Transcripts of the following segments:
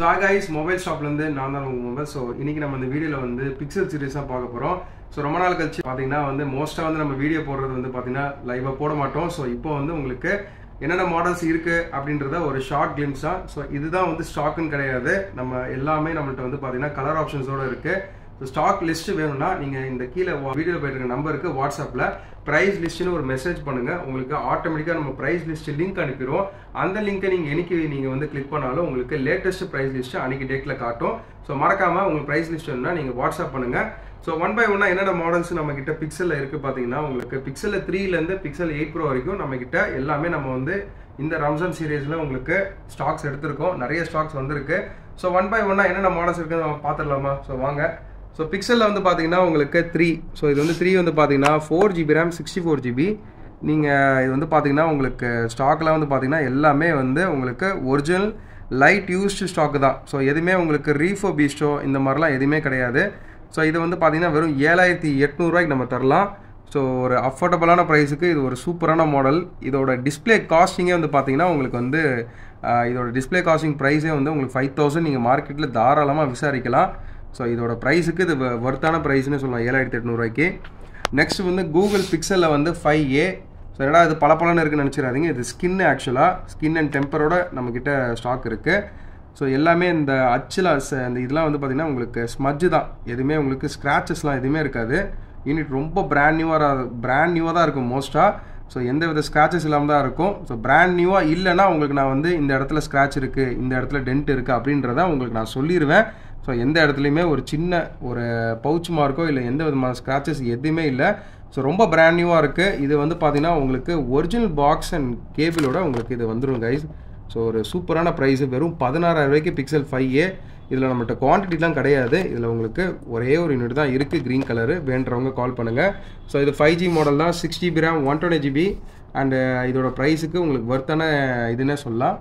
so guys mobile ஷாப்லேருந்து நான் தான் உங்கள் மொபைல் ஸோ இன்னைக்கு நம்ம இந்த வீடியோவில் வந்து பிக்சல் சீரிஸ் தான் பார்க்க போகிறோம் ஸோ ரொம்ப நாள் கழிச்சு பார்த்தீங்கன்னா வந்து மோஸ்ட்டாக வந்து நம்ம வீடியோ போடுறது வந்து பார்த்தீங்கன்னா லைவாக போட மாட்டோம் ஸோ இப்போ வந்து உங்களுக்கு என்னென்ன மாடல்ஸ் இருக்கு அப்படின்றத ஒரு ஷார்ட் கிளிம்ஸ் தான் ஸோ இதுதான் வந்து ஸ்டாக்குன்னு கிடையாது நம்ம எல்லாமே நம்மள்ட்ட வந்து பார்த்தீங்கன்னா கலர் ஆப்ஷன்ஸோட இருக்கு ஸோ ஸ்டாக் லிஸ்ட் வேணும்னா நீங்கள் இந்த கீழே வீடியோ போயிட்டு இருக்க நம்பருக்கு வாட்ஸ்அப்பில் ப்ரைஸ் லிஸ்ட்னு ஒரு மெசேஜ் பண்ணுங்க உங்களுக்கு ஆட்டோமேட்டிக்காக நம்ம ப்ரைஸ் லிஸ்ட் லிங்க் அனுப்பிடுவோம் அந்த லிங்கை நீங்கள் என்னைக்கு நீங்கள் வந்து கிளிக் பண்ணாலும் உங்களுக்கு லேட்டஸ்ட் ப்ரைஸ் லிஸ்ட் அன்னைக்கு டேட்டில் காட்டும் ஸோ மறக்காமல் உங்களுக்கு ப்ரைஸ் லிஸ்ட் வேணும்னா நீங்கள் வாட்ஸ்அப் பண்ணுங்க ஸோ ஒன் பை ஒன்னா என்னென்ன மாடல்ஸ் நம்ம கிட்ட பிக்சலில் இருக்கு பார்த்தீங்கன்னா உங்களுக்கு பிக்சலில் த்ரீலேருந்து பிக்சல் எயிட் ப்ரோ வரைக்கும் நம்ம கிட்ட எல்லாமே நம்ம வந்து இந்த ரம்ஜான் சீரீஸில் உங்களுக்கு ஸ்டாக்ஸ் எடுத்திருக்கோம் நிறைய ஸ்டாக்ஸ் வந்திருக்கு ஸோ ஒன் பை ஒன்னா என்னென்ன மாடல்ஸ் இருக்குன்னு நம்ம பார்த்துடலாமா ஸோ வாங்க ஸோ பிக்சலில் வந்து பார்த்தீங்கன்னா உங்களுக்கு த்ரீ ஸோ இது வந்து த்ரீ வந்து பார்த்தீங்கன்னா four GB RAM sixty four GB நீங்கள் இது வந்து பார்த்தீங்கன்னா உங்களுக்கு ஸ்டாக்கில் வந்து பார்த்தீங்கன்னா எல்லாமே வந்து உங்களுக்கு ஒரிஜினல் லைட் யூஸ்டு ஸ்டாக்கு தான் ஸோ எதுவுமே உங்களுக்கு ரீஃபோ பீஸ்டோ இந்த மாதிரிலாம் எதுவுமே கிடையாது ஸோ இது வந்து பார்த்தீங்கன்னா வெறும் ஏழாயிரத்தி எட்நூறுவாய்க்கு நம்ம தரலாம் ஸோ ஒரு அஃபோர்டபுளான ப்ரைஸுக்கு இது ஒரு சூப்பரான மாடல் இதோட டிஸ்பிளே காஸ்டிங்கே வந்து பார்த்தீங்கன்னா உங்களுக்கு வந்து ஆஹ், இதோட டிஸ்பிளே காஸ்டிங் ப்ரைஸே வந்து உங்களுக்கு ஃபைவ் தௌசண்ட் நீங்கள் மார்க்கெட்டில் தாராளமாக விசாரிக்கலாம் ஸோ இதோட ப்ரைஸுக்கு இது வர்த்தான ப்ரைஸ்னு சொல்லலாம் ஏழாயிரத்தி எட்நூறுவாய்க்கு நெக்ஸ்ட் வந்து கூகுள் பிக்சலில் வந்து ஃபைவ் ஏ ஸோ என்னடா இது பளபளன்னு இருக்குன்னு நினச்சிடாதீங்க இது ஸ்கின் ஆக்சுவலாக ஸ்கின் அண்ட் டெம்பரோட நம்மக்கிட்ட ஸ்டாக் இருக்குது ஸோ எல்லாமே இந்த அச்சில் இந்த இதெல்லாம் வந்து பார்த்திங்கன்னா உங்களுக்கு ஸ்மஜ் தான் எதுவுமே உங்களுக்கு ஸ்க்ராச்சஸ்லாம் எதுவுமே இருக்காது யூனிட் ரொம்ப பிராண்ட் நியூவாக பிராண்ட் நியூவாக தான் இருக்கும் மோஸ்ட்டாக ஸோ எந்த வித ஸ்க்ராச்சஸ் இல்லாமல் தான் இருக்கும் ஸோ பிராண்ட் நியூவாக இல்லைன்னா உங்களுக்கு நான் வந்து இந்த இடத்துல ஸ்க்ராட்ச் இருக்குது இந்த இடத்துல டென்ட் இருக்குது அப்படின்றத உங்களுக்கு நான் சொல்லிடுவேன் ஸோ எந்த இடத்துலையுமே ஒரு சின்ன ஒரு பவுச் மார்க்கோ இல்லை எந்த விதமான ஸ்க்ராச்சஸ் எதுவுமே இல்லை ஸோ ரொம்ப பிராண்ட் நியூவாக இருக்குது இது வந்து பார்த்தீங்கன்னா உங்களுக்கு ஒரிஜினல் பாக்ஸ் அண்ட் கேபிளோட உங்களுக்கு இது வந்துடும் கைஸ் ஸோ ஒரு சூப்பரான ப்ரைஸ் வெறும் பதினாறாயிரம் ரூபாய்க்கு பிக்சல் ஃபைவ் ஏ இதில் நம்மகிட்ட குவான்டிட்டிலாம் கிடையாது இதில் உங்களுக்கு ஒரே ஒரு யூனிட் தான் இருக்குது க்ரீன் கலரு வேண்டவங்க கால் பண்ணுங்கள் ஸோ இது ஃபைவ் ஜி மாடல் தான் six GB RAM one twenty GB and இதோட ப்ரைஸுக்கு உங்களுக்கு ஒர்த்தான இதுன்னே சொல்லலாம்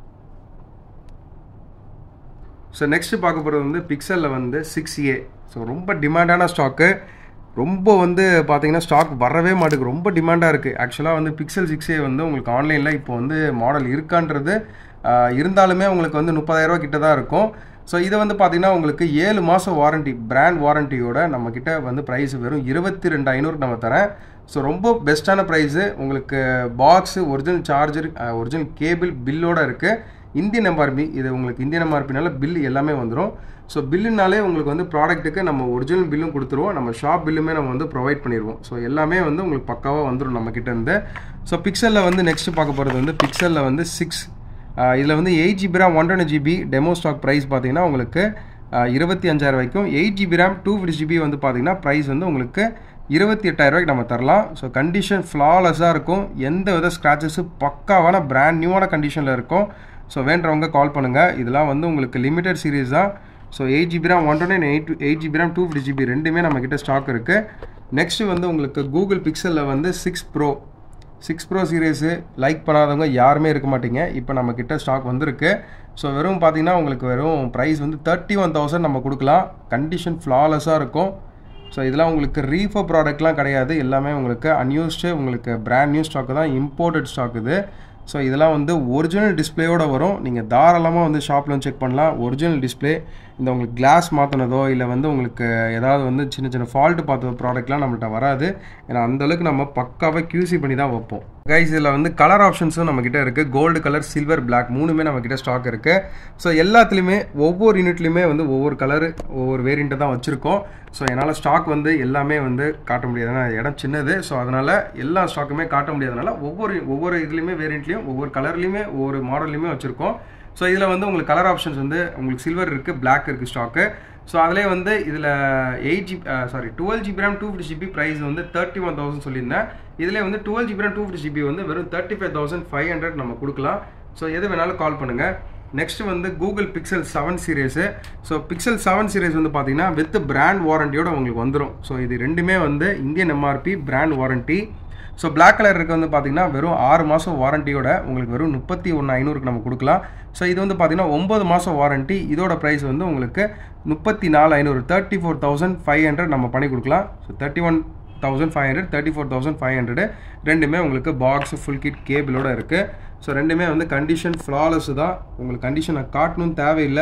ஸோ நெக்ஸ்ட் பார்க்க போகிறது வந்து பிக்சலில் வந்து சிக்ஸ் ஏ ஸோ ரொம்ப டிமாண்டான ஸ்டாக்கு ரொம்ப வந்து பார்த்தீங்கன்னா ஸ்டாக் வரவே மாட்டேங்குது ரொம்ப டிமாண்டாக இருக்குது ஆக்சுவலாக வந்து பிக்சல் சிக்ஸ் ஏ வந்து உங்களுக்கு ஆன்லைனில் இப்போ வந்து மாடல் இருக்கான்றது ஆஹ், இருந்தாலுமே உங்களுக்கு வந்து முப்பதாயிரரூவா கிட்ட தான் இருக்கும் ஸோ இதை வந்து பார்த்தீங்கன்னா உங்களுக்கு ஏழு மாதம் வாரண்டி பிராண்ட் வாரண்டியோட நம்மக்கிட்ட வந்து ப்ரைஸ் வெறும் இருபத்தி ரெண்டு ஐநூறுக்கு நம்ம தரேன் ஸோ ரொம்ப பெஸ்ட்டான ப்ரைஸு உங்களுக்கு box original charger original cable பில்லோட இருக்குது இந்தியன் எம்ஆர்பி இது உங்களுக்கு இந்தியன் எம்ஆர்பினால பில் எல்லாமே வந்துடும் ஸோ பில்லுனாலே உங்களுக்கு வந்து ப்ராடக்ட்டுக்கு நம்ம ஒரிஜினல் பில்லும் கொடுத்துருவோம் நம்ம ஷாப் பில்லுமே நம்ம வந்து ப்ரொவைட் பண்ணிடுவோம் ஸோ எல்லாமே வந்து உங்களுக்கு பக்காவாக வந்துடும் நம்ம கிட்ட இருந்து ஸோ பிக்சலில் வந்து நெக்ஸ்ட் பார்க்க போகிறது வந்து பிக்சலில் வந்து சிக்ஸ் இதில் வந்து eight GB RAM one twenty GB demo stock price பார்த்தீங்கன்னா உங்களுக்கு ஆஹ், இருபத்தி அஞ்சாயிரம் வரைக்கும் eight GB RAM two fifty GB வந்து பார்த்தீங்கன்னா ப்ரைஸ் வந்து உங்களுக்கு இருபத்தி எட்டாயிரம் ரூபாய்க்கு நம்ம தரலாம் ஸோ கண்டிஷன் ஃப்ளாலெஸ்ஸாக இருக்கும் எந்த வித ஸ்க்ராச்சஸும் பக்காவான பிராண்ட் நியூவான கண்டிஷனில் இருக்கும் ஸோ வேண்டவங்க கால் பண்ணுங்கள் இதெல்லாம் வந்து உங்களுக்கு லிமிடெட் சீரிஸ் தான் so eight GB RAM one twenty eight eight GB RAM two fifty GB ரெண்டுமே நம்மக்கிட்ட ஸ்டாக் இருக்குது நெக்ஸ்ட் வந்து உங்களுக்கு கூகுள் பிக்சலில் வந்து six pro six pro series like பண்ணாதவங்க யாருமே இருக்க மாட்டீங்க இப்போ நம்மக்கிட்ட ஸ்டாக் வந்திருக்கு ஸோ வெறும் பார்த்தீங்கன்னா உங்களுக்கு வெறும் ப்ரைஸ் வந்து தேர்ட்டி ஒன் தௌசண்ட் நம்ம கொடுக்கலாம் கண்டிஷன் ஃப்ளாலெஸ்ஸாக இருக்கும் ஸோ இதெல்லாம் உங்களுக்கு ரீஃபோ ப்ராடக்ட்லாம் கிடையாது எல்லாமே உங்களுக்கு அன்யூஸ்டு உங்களுக்கு பிராண்ட் நியூ ஸ்டாக்கு தான் இம்போர்ட்டட் ஸ்டாக் இது ஸோ இதெல்லாம் வந்து ஒரிஜினல் டிஸ்பிளேயோட வரும் நீங்கள் தாராளமாக வந்து ஷாப்பில் வந்து செக் பண்ணலாம் ஒரிஜினல் டிஸ்பிளே இந்த உங்களுக்கு கிளாஸ் மாற்றினதோ இல்லை வந்து உங்களுக்கு ஏதாவது வந்து சின்ன சின்ன ஃபால்ட்டு பார்த்த ப்ராடக்ட்லாம் நம்மள்ட்ட வராது ஏன்னா அந்த அளவுக்கு நம்ம பக்காவாக QC பண்ணி தான் வைப்போம் கைஸ் இதில் வந்து கலர் ஆப்ஷன்ஸும் நம்மக்கிட்ட இருக்குது கோல்டு கலர் சில்வர் Black மூணுமே நம்மக்கிட்ட ஸ்டாக் இருக்குது ஸோ எல்லாத்துலேயுமே ஒவ்வொரு யூனிட்லையுமே வந்து ஒவ்வொரு கலரு ஒவ்வொரு வேரியண்ட்டை தான் வச்சுருக்கோம் ஸோ என்னால் ஸ்டாக் வந்து எல்லாமே வந்து காட்ட முடியாது ஏன்னா இடம் சின்னது ஸோ அதனால் எல்லா ஸ்டாக்குமே காட்ட முடியாதனால ஒவ்வொரு ஒவ்வொரு இதுலேயுமே வேரியண்ட்லேயும் ஒவ்வொரு கலர்லேயுமே ஒவ்வொரு மாடல்லையுமே வச்சுருக்கோம் ஸோ இதில் வந்து உங்களுக்கு கலர் ஆப்ஷன்ஸ் வந்து உங்களுக்கு சில்வர் இருக்குது Black இருக்குது ஸ்டாக்கு ஸோ அதிலே வந்து இதில் eight GB sorry twelve GB RAM two fifty GB price வந்து தேர்ட்டி ஒன் தௌசண்ட் சொல்லியிருந்தேன் இதில் வந்து twelve GB RAM two fifty GB வந்து வெறும் thirty five thousand five hundred நம்ம கொடுக்கலாம் ஸோ எது வேணாலும் கால் பண்ணுங்கள் நெக்ஸ்ட் வந்து Google Pixel seven series so Pixel seven series வந்து பார்த்தீங்கன்னா வித் பிராண்ட் வாரண்டியோட உங்களுக்கு வந்துடும் ஸோ இது ரெண்டுமே வந்து Indian MRP brand warranty so Black colour இருக்க வந்து பார்த்தீங்கன்னா வெறும் ஆறு மாதம் வாரண்டியோட உங்களுக்கு வெறும் முப்பத்தி ஒன்று ஐநூறுக்கு நம்ம கொடுக்கலாம் ஸோ இது வந்து பார்த்தீங்கன்னா ஒம்பது மாதம் வாரண்டி இதோட ப்ரைஸ் வந்து உங்களுக்கு முப்பத்தி நாலு ஐநூறு thirty four thousand five hundred நம்ம பண்ணி கொடுக்கலாம் so thirty one thousand five hundred thirty four thousand five hundred ரெண்டுமே உங்களுக்கு பாக்ஸ் ஃபுல் கிட் கேபிளோட இருக்குது ஸோ ரெண்டுமே வந்து கண்டிஷன் ஃப்ளாலஸ் தான் உங்களுக்கு கண்டிஷனை காட்டணும்னு தேவையில்லை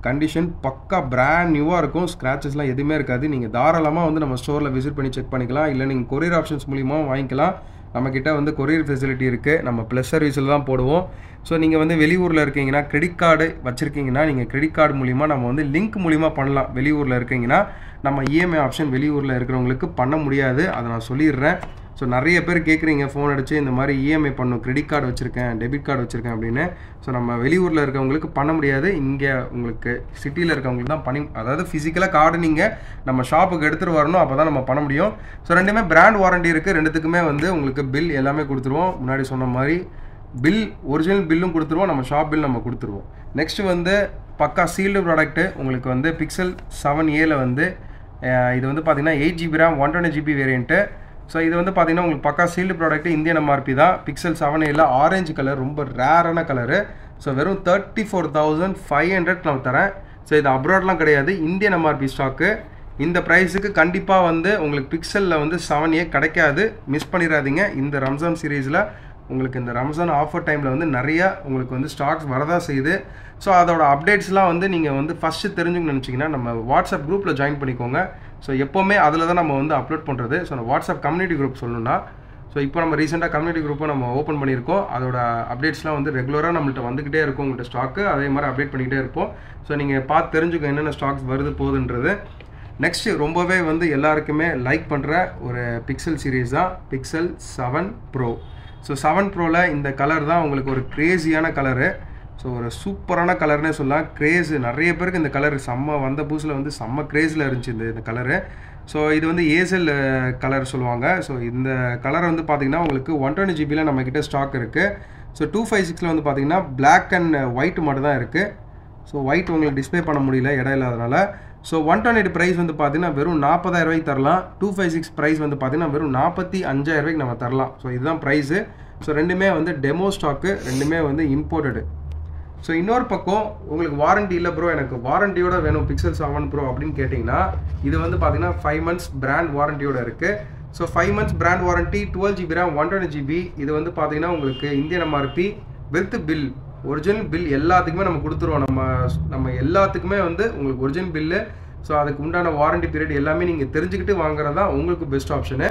கண்டிஷன் பக்கா பிராண்ட் நியூவாக இருக்கும் ஸ்க்ராச்சஸ்லாம் எதுவுமே இருக்காது நீங்கள் தாராளமாக வந்து நம்ம ஸ்டோரில் விசிட் பண்ணி செக் பண்ணிக்கலாம் இல்லை நீங்கள் கொரியர் ஆப்ஷன்ஸ் மூலியமாக வாங்கிக்கலாம் நம்மக்கிட்ட வந்து கொரியர் ஃபெசிலிட்டி இருக்குது நம்ம ப்ளஸ் சர்வீஸில் தான் போடுவோம் ஸோ நீங்கள் வந்து வெளியூரில் இருக்கீங்கன்னா கிரெடிட் கார்டு வச்சுருக்கீங்கன்னா நீங்கள் கிரெடிட் கார்டு மூலிமா நம்ம வந்து லிங்க் மூலிமா பண்ணலாம் வெளியூரில் இருக்கீங்கன்னா நம்ம இஎம்ஐ ஆப்ஷன் வெளியூரில் இருக்கிறவங்களுக்கு பண்ண முடியாது அதை நான் சொல்லிடுறேன் ஸோ நிறைய பேர் கேட்குறீங்க ஃபோன் அடிச்சு இந்த மாதிரி இஎம்ஐ பண்ணும் கிரெடிட் கார்டு வச்சுருக்கேன் டெபிட் கார்டு வச்சுருக்கேன் அப்படின்னு ஸோ நம்ம வெளியூரில் இருக்கவங்களுக்கு பண்ண முடியாது இங்கே உங்களுக்கு சிட்டியில் இருக்கவங்களுக்கு தான் பண்ணி அதாவது ஃபிசிக்கலாக கார்டு நீங்கள் நம்ம ஷாப்புக்கு எடுத்துகிட்டு வரணும் அப்போ தான் நம்ம பண்ண முடியும் ஸோ ரெண்டுமே பிராண்ட் வாரண்டி இருக்குது ரெண்டுத்துக்குமே வந்து உங்களுக்கு பில் எல்லாமே கொடுத்துருவோம் முன்னாடி சொன்ன மாதிரி பில் ஒரிஜினல் பில்லும் கொடுத்துருவோம் நம்ம ஷாப் பில் நம்ம கொடுத்துருவோம் நெக்ஸ்ட் வந்து பக்கா சீல்டு ப்ராடக்ட்டு உங்களுக்கு வந்து பிக்சல் செவன் ஏல வந்து அஹ், இது வந்து பார்த்தீங்கன்னா eight GB RAM one twenty GB variant so இது வந்து பார்த்தீங்கன்னா உங்களுக்கு பக்கா சீல்டு ப்ராடக்ட் இந்தியன் எம்ஆர்பி தான் பிக்சல் செவன் ஏல ஆரஞ்சு கலர் ரொம்ப ரேரான கலரு ஸோ வெறும் thirty four thousand five hundred நான் தரேன் ஸோ இது அப்ராட்லாம் கிடையாது இந்தியன் எம்ஆர்பி ஸ்டாக்கு இந்த ப்ரைஸுக்கு கண்டிப்பாக வந்து உங்களுக்கு பிக்சலில் வந்து செவன் ஏ கிடைக்காது மிஸ் பண்ணிடாதீங்க இந்த ரம்ஜான் சீரீஸில் உங்களுக்கு இந்த ரம்ஜான் ஆஃபர் டைமில் வந்து நிறையா உங்களுக்கு வந்து ஸ்டாக்ஸ் வரதான் செய்யுது ஸோ அதோட அப்டேட்ஸ்லாம் வந்து நீங்கள் வந்து ஃபஸ்ட்டு தெரிஞ்சுக்கணும்னு நினச்சிங்கன்னா நம்ம வாட்ஸ்அப் குரூப்பில் ஜாயின் பண்ணிக்கோங்க ஸோ எப்போவுமே அதில் தான் நம்ம வந்து அப்லோட் பண்ணுறது ஸோ நம்ம வாட்ஸ்அப் கம்யூனிட்டி குரூப் சொல்லணும்னா ஸோ இப்போ நம்ம ரீசெண்டாக கம்யூனிட்டி குரூப்பை நம்ம ஓப்பன் பண்ணியிருக்கோம் அதோட அப்டேட்ஸ்லாம் வந்து ரெகுலராக நம்மள்ட்ட வந்துக்கிட்டே இருக்கும் உங்கள்கிட்ட ஸ்டாக்கு அதே மாதிரி அப்டேட் பண்ணிக்கிட்டே இருப்போம் ஸோ நீங்கள் பார்த்து தெரிஞ்சுக்க என்னென்ன ஸ்டாக்ஸ் வருது போகுதுன்றது நெக்ஸ்ட் ரொம்பவே வந்து எல்லாருக்குமே லைக் பண்ணுற ஒரு பிக்சல் சீரீஸ் தான் Pixel seven pro so seven ப்ரோவில் இந்த கலர் தான் உங்களுக்கு ஒரு க்ரேஸியான கலரு ஸோ ஒரு சூப்பரான கலர்னே சொல்லலாம் க்ரேஸ் நிறைய பேருக்கு இந்த கலர் செம்ம வந்த புதுசில் வந்து செம்ம க்ரேஸில் இருந்துச்சு இந்த இந்த கலரு ஸோ இது வந்து ஏசல் கலர் சொல்லுவாங்க ஸோ இந்த கலர் வந்து பார்த்தீங்கன்னா உங்களுக்கு ஒன் டுவெண்ட்டி ஜிபியில் நம்மக்கிட்ட ஸ்டாக் இருக்குது ஸோ டூ ஃபைவ் சிக்ஸில் வந்து பார்த்தீங்கன்னா பிளாக் அண்ட் ஒயிட் மட்டும் தான் இருக்குது ஸோ ஒயிட் உங்களுக்கு டிஸ்ப்ளே பண்ண முடியல இடம் இல்லாதனால ஸோ ஒன் டுவெண்ட்டி ப்ரைஸ் வந்து பார்த்தீங்கன்னா வெறும் நாற்பதாயிரம் ரூபாய்க்கு தரலாம் டூ ஃபைவ் சிக்ஸ் ப்ரைஸ் வந்து பார்த்தீங்கன்னா வெறும் நாற்பத்தி அஞ்சாயிரம் ரூபாய்க்கு நம்ம தரலாம் ஸோ இதுதான் ப்ரைஸு ஸோ ரெண்டுமே வந்து டெமோ ஸ்டாக்கு ரெண்டுமே வந்து இம்போர்ட்டடு ஸோ இன்னொரு பக்கம் உங்களுக்கு வாரண்டி இல்லை ப்ரோ எனக்கு வாரண்டியோட வேணும் பிக்சல் செவன் ப்ரோ அப்படின்னு கேட்டிங்கன்னா இது வந்து பார்த்தீங்கன்னா ஃபைவ் மந்த்ஸ் பிராண்ட் வாரண்டியோட இருக்குது so five months brand warranty twelve GB RAM one twenty GB இது வந்து பார்த்தீங்கன்னா உங்களுக்கு Indian MRP with bill original bill எல்லாத்துக்குமே நம்ம கொடுத்துருவோம் நம்ம நம்ம எல்லாத்துக்குமே வந்து உங்களுக்கு ஒரிஜினல் பில்லு ஸோ அதுக்கு உண்டான வாரண்டி பீரியட் எல்லாமே நீங்கள் தெரிஞ்சுக்கிட்டு வாங்குறது தான் உங்களுக்கு பெஸ்ட் ஆப்ஷனு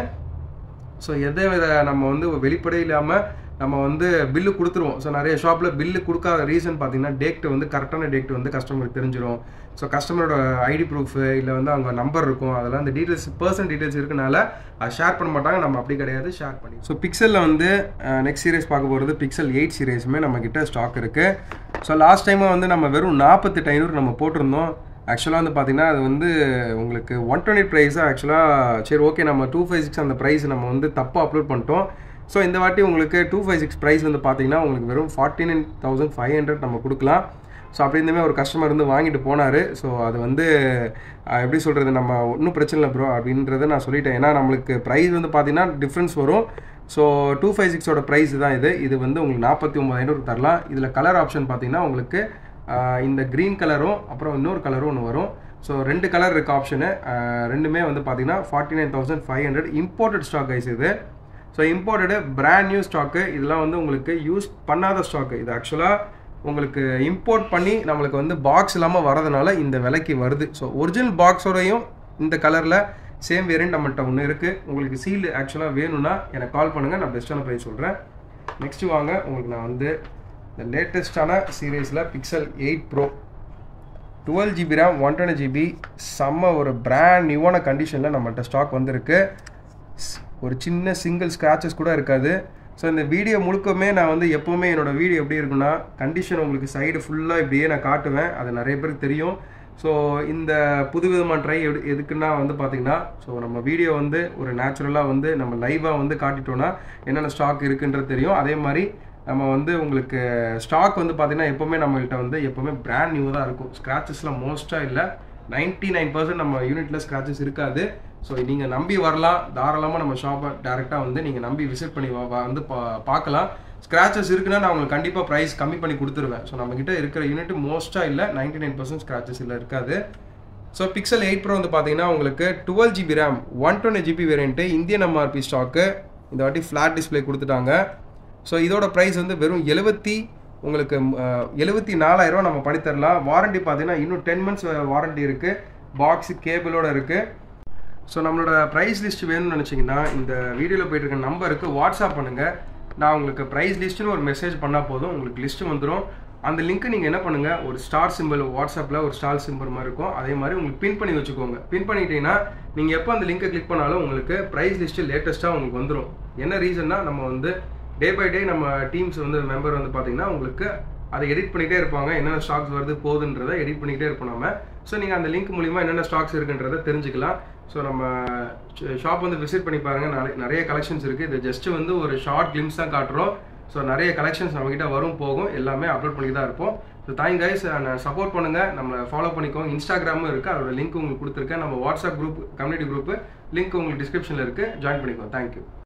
ஸோ எதை வித நம்ம வந்து வெளிப்படை இல்லாமல் நம்ம வந்து பில்லு கொடுத்துருவோம் ஸோ நிறைய ஷாப்பில் பில்லு கொடுக்காத ரீசன் பார்த்தீங்கன்னா டேட் வந்து கரெக்டான டேட் வந்து கஸ்டமருக்கு தெரிஞ்சிடும் ஸோ கஸ்டமரோட ஐடி ப்ரூஃபு இல்லை வந்து அவங்க நம்பர் இருக்கும் அதெல்லாம் அந்த டீட்டெயில்ஸ் பர்சன் டீட்டெயில்ஸ் இருக்கனால அதை ஷேர் பண்ண மாட்டாங்க நம்ம அப்படி கிடையாது ஷேர் பண்ணி ஸோ பிக்சலில் வந்து நெக்ஸ்ட் சீரீஸ் பார்க்க போகிறது பிக்சல் எயிட் சீரீஸுமே நம்ம கிட்ட ஸ்டாக் இருக்குது ஸோ லாஸ்ட் டைமாக வந்து நம்ம வெறும் நாற்பத்தெட்டு ஐநூறு நம்ம போட்டிருந்தோம் ஆக்சுவலாக வந்து பார்த்தீங்கன்னா அது வந்து உங்களுக்கு ஒன் டுவெண்ட்டி ப்ரைஸாக ஆக்சுவலாக சரி ஓகே நம்ம டூ ஃபைவ் சிக்ஸ் அந்த ப்ரைஸ் நம்ம வந்து தப்பாக அப்லோட் பண்ணிட்டோம் ஸோ இந்த வாட்டி உங்களுக்கு டூ ஃபைவ் சிக்ஸ் ப்ரைஸ் வந்து பார்த்தீங்கன்னா உங்களுக்கு வெறும் forty nine thousand five hundred நம்ம கொடுக்கலாம் ஸோ அப்படி இருந்தமே ஒரு கஸ்டமர் வந்து வாங்கிட்டு போனார் ஸோ அது வந்து அஹ், எப்படி சொல்கிறது நம்ம ஒன்றும் பிரச்சனை இல்லை ப்ரோ அப்படின்றத நான் சொல்லிட்டேன் ஏன்னா நம்மளுக்கு ப்ரைஸ் வந்து பார்த்தீங்கன்னா டிஃப்ரென்ஸ் வரும் ஸோ டூ ஃபைவ் சிக்ஸோட ப்ரைஸ் தான் இது இது வந்து உங்களுக்கு நாற்பத்தி ஒம்பது ஐநூறு தரலாம் இதில் கலர் ஆப்ஷன் பார்த்தீங்கன்னா உங்களுக்கு ஆஹ் இந்த க்ரீன் கலரும் அப்புறம் இன்னொரு கலரும் ஒன்று வரும் ஸோ ரெண்டு கலர் இருக்குது ஆப்ஷனு ரெண்டுமே வந்து பார்த்தீங்கன்னா forty nine thousand five hundred imported stock ஐஸ் இது so imported brand new stock இதெல்லாம் வந்து உங்களுக்கு யூஸ் பண்ணாத ஸ்டாக்கு இது ஆக்சுவலாக உங்களுக்கு இம்போர்ட் பண்ணி நம்மளுக்கு வந்து பாக்ஸ் இல்லாமல் வரதுனால இந்த விலைக்கு வருது ஸோ ஒரிஜினல் பாக்ஸோடையும் இந்த கலரில் சேம் வேரியன்ட் நம்மள்ட்ட ஒன்று இருக்குது உங்களுக்கு சீல் ஆக்சுவலாக வேணும்னா எனக்கு கால் பண்ணுங்கள் நான் பெஸ்ட்டான ப்ரைஸ் சொல்கிறேன் நெக்ஸ்ட் வாங்க உங்களுக்கு நான் வந்து இந்த லேட்டஸ்டான சீரீஸில் Pixel eight pro twelve GB RAM one twenty GB செம்ம ஒரு பிராண்ட் நியூவான கண்டிஷனில் நம்மள்ட்ட ஸ்டாக் வந்திருக்கு ஸ்- ஒரு சின்ன சிங்கிள் ஸ்க்ராச்சஸ் கூட இருக்காது ஸோ இந்த வீடியோ முழுக்கமே நான் வந்து எப்போவுமே என்னோட வீடியோ எப்படி இருக்குன்னா கண்டிஷன் உங்களுக்கு சைடு ஃபுல்லாக இப்படியே நான் காட்டுவேன் அது நிறைய பேருக்கு தெரியும் ஸோ இந்த புதுவிதமான ட்ரை எடு எதுக்குன்னா வந்து பார்த்தீங்கன்னா ஸோ நம்ம வீடியோ வந்து ஒரு நேச்சுரலாக வந்து நம்ம லைவாக வந்து காட்டிட்டோன்னா என்னென்ன ஸ்டாக் இருக்குன்றது தெரியும் அதே மாதிரி நம்ம வந்து உங்களுக்கு ஸ்டாக் வந்து பார்த்தீங்கன்னா எப்போவுமே நம்மள்கிட்ட வந்து எப்போவுமே பிராண்ட் நியூ தான் இருக்கும் ஸ்க்ராச்சஸ்லாம் மோஸ்ட்டாக இல்லை 99% நைன் பர்சன்ட் நம்ம யூனிட்டில் ஸ்க்ராச்சஸ் இருக்காது ஸோ நீங்கள் நம்பி வரலாம் தாராளமாக நம்ம ஷாப்பை டேரெக்டாக வந்து நீங்கள் நம்பி விசிட் பண்ணி வா- வா- வந்து பா பார்க்கலாம் ஸ்க்ராச்சஸ் இருக்குன்னா நான் உங்களுக்கு கண்டிப்பாக ப்ரைஸ் கம்மி பண்ணி கொடுத்துருவேன் ஸோ நம்மக்கிட்ட இருக்கிற யூனிட் மோஸ்ட்டாக இல்லை 99% நைன் பர்சன்ட் ஸ்க்ராச்சஸ் இல்லை இருக்காது ஸோ பிக்சல் எயிட் ப்ரோ வந்து பார்த்தீங்கன்னா உங்களுக்கு twelve GB RAM one twenty GB variant Indian MRP stock இந்த வாட்டி ஃப்ளாட் டிஸ்ப்ளே கொடுத்துட்டாங்க ஸோ இதோட ப்ரைஸ் வந்து வெறும் எழுபத்தி உங்களுக்கு எழுபத்தி நாலாயிரம் நம்ம பண்ணித்தரலாம் வாரண்டி பார்த்தீங்கன்னா இன்னும் டென் மந்த்ஸ் வாரண்டி இருக்குது பாக்ஸு கேபிளோட இருக்குது ஸோ நம்மளோட ப்ரைஸ் லிஸ்ட் வேணும்னு நினச்சிங்கன்னா இந்த வீடியோவில் போயிட்டு இருக்க நம்பருக்கு வாட்ஸ்அப் பண்ணுங்கள் நான் உங்களுக்கு ப்ரைஸ் லிஸ்ட்டுன்னு ஒரு மெசேஜ் பண்ணால் போதும் உங்களுக்கு லிஸ்ட்டு வந்துடும் அந்த லிங்க்கை நீங்கள் என்ன பண்ணுங்கள் ஒரு ஸ்டார் சிம்பிள் வாட்ஸ்அப்பில் ஒரு ஸ்டார் சிம்பிள் மாதிரி இருக்கும் அதே மாதிரி உங்களுக்கு பின் பண்ணி வச்சுக்கோங்க பின் பண்ணிட்டீங்கன்னா நீங்கள் எப்போ அந்த லிங்கை கிளிக் பண்ணாலும் உங்களுக்கு ப்ரைஸ் லிஸ்ட்டு லேட்டஸ்ட்டாக உங்களுக்கு வந்துடும் என்ன ரீசன்னா நம்ம வந்து டே பை டே நம்ம டீம்ஸ் வந்து மெம்பர் வந்து பார்த்தீங்கன்னா உங்களுக்கு அதை எடிட் பண்ணிகிட்டே இருப்பாங்க என்னென்ன ஸ்டாக்ஸ் வருது போகுதுன்றதை எடிட் பண்ணிக்கிட்டே இருப்போம் நம்ம ஸோ நீங்கள் அந்த லிங்க் மூலிமா என்னென்ன ஸ்டாக்ஸ் இருக்குன்றதை தெரிஞ்சுக்கலாம் ஸோ நம்ம ஷாப் வந்து விசிட் பண்ணி பாருங்கள் நிறைய நிறைய கலெக்ஷன்ஸ் இருக்குது இது ஜஸ்ட்டு வந்து ஒரு ஷார்ட் கிளிம்ஸ் தான் காட்டுறோம் ஸோ நிறைய கலெக்ஷன்ஸ் நம்மக்கிட்ட வரும் போகும் எல்லாமே அப்லோட் பண்ணி தான் இருப்போம் ஸோ தேங்க் கைஸ் சப்போர்ட் பண்ணுங்கள் நம்மளை ஃபாலோ பண்ணிக்கோங்க இன்ஸ்டாகிராமும் இருக்குது அதோட லிங்க் உங்களுக்கு கொடுத்துருக்கேன் நம்ம WhatsApp group community group link உங்களுக்கு டிஸ்கிரிப்ஷனில் இருக்குது ஜாயின் பண்ணிக்கோங்க தேங்க்யூ